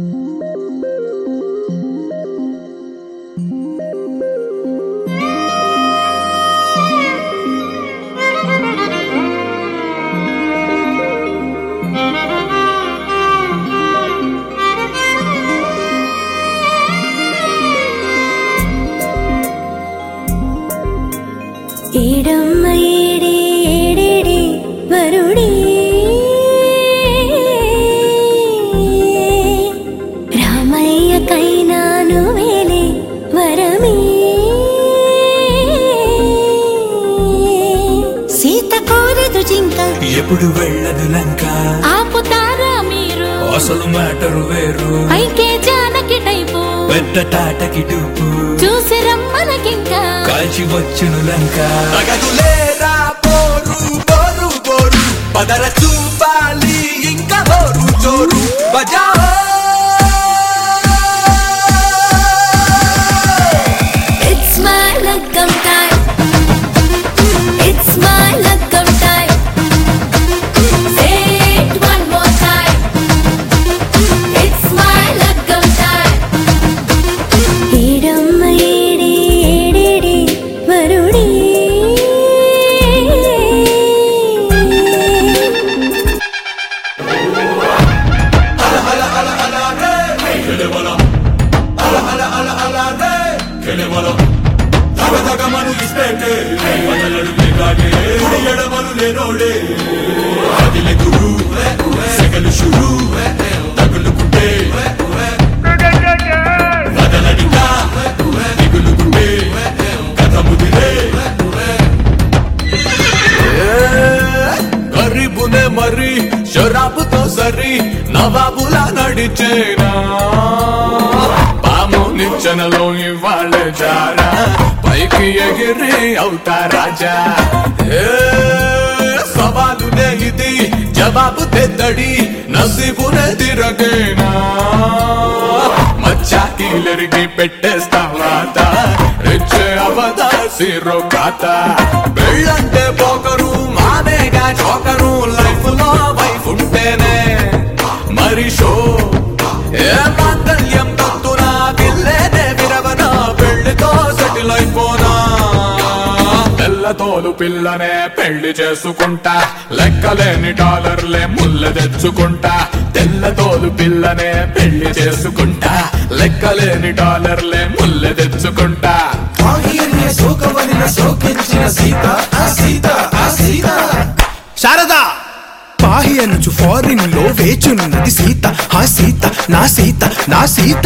ఏడమ్మ ఏడే ఏడేడే వరుడే రామయ్య కైనాను వేలే వరమే సీత కోరదు జింక ఎప్పుడు వెళ్ళదు లంక ఆపుతారా మీరు అసలు మ్యాటరు వేరు పైకే జానకి టైపు పెద్ద తాటకి డూపు చూసి రమ్మనకింకా కాల్చి వచ్చును లంక తగదులేరా పోరు పోరు పోరు పదర చూపాలి ఇంకా హోరు జోరు బజావో It's my luckam time. It's my luckam time. Say it one more time. It's my luckam time. ఏడమ్మ ఏడే ఏడేడే వరుడే తగమను ఇస్తేటే వదలడు లేగాడే ఎడమలు లేనోడే అదిలే గురు సెగలు షురు తగులుకుంటే వదలడిగా దిగులుకుంటే కథ ముదిరే గరీబునే మరి షరాబుతో సరి నవాబులా నడిచేనా పాము నిచ్చెనలో ఇవాళ జారా పైకి ఎగిరి అవుతా రాజా ఏ, సవాలునే ఇది జవాబు తెద్దడి నసీబునే తిరగేనా మచ్చా కీలరికి పెట్టేస్తావాత రెచ్చే అవదా సిరో కాత పెళ్ళంటే పోకరు మానేగా చోకరు లైఫ్ లో వైఫ్ ఉంటేనే మరి షో ఏ మాంగళ్యం తంతునా పిల్లేనే విరవనా పెళ్లితో సెటిల్ అయిపోనా తెల్లతోలు పిల్లనే పెళ్లి చేసుకుంటా లెక్కలేని డాలర్లే ముళ్ళ తెచ్చుకుంటా తెల్లతోలు పిల్లనే పెళ్లి చేసుకుంటా లెక్కలేని డాలర్లే ముళ్ళ తెచ్చుకుంటా శారదా పాహి అనుచు ఫారిన్ లో వేచున్నది సీత ఆ సీత నా సీత నా సీత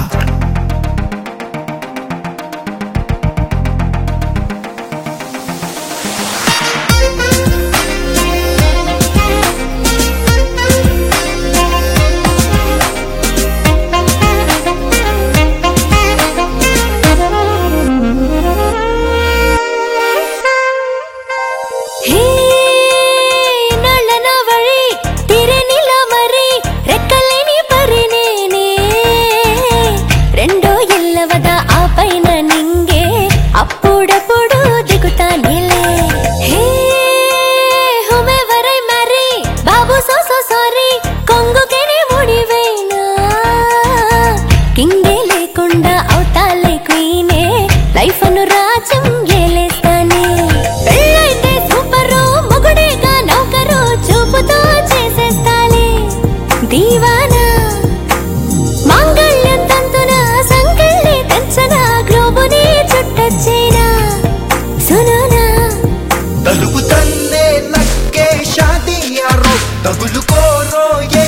ಹೇ ನಳ್ಳನ ಬಳಿ ತಿರೆನಿಲ ಮರಿ రెక్కలేని పరినేనే రెండో ఎల్లవద ఆ పైన నింగే అప్పుడప్పుడు దిగుతానేలే హే హుమెవరై మరి బాబు సో సో సారీ కొంగుకేనే ముడివేనా కింగే లేకుండా అవుతాలే క్వీనే లైఫ్ అను రాజ్యం ఏలేస్తానే పెళ్ళైతే సూపరు మొగుడేగా నౌకరు చూపుతో చేసేస్తాలే దీవానా మాంగళ్యం తంతున సంకెళ్ళి తెంచన గ్లోబుని చుట్టొచ్చేనా సునునా తలుపు తన్నే నక్కే షాదీ యారో తగులుకోరో ఏ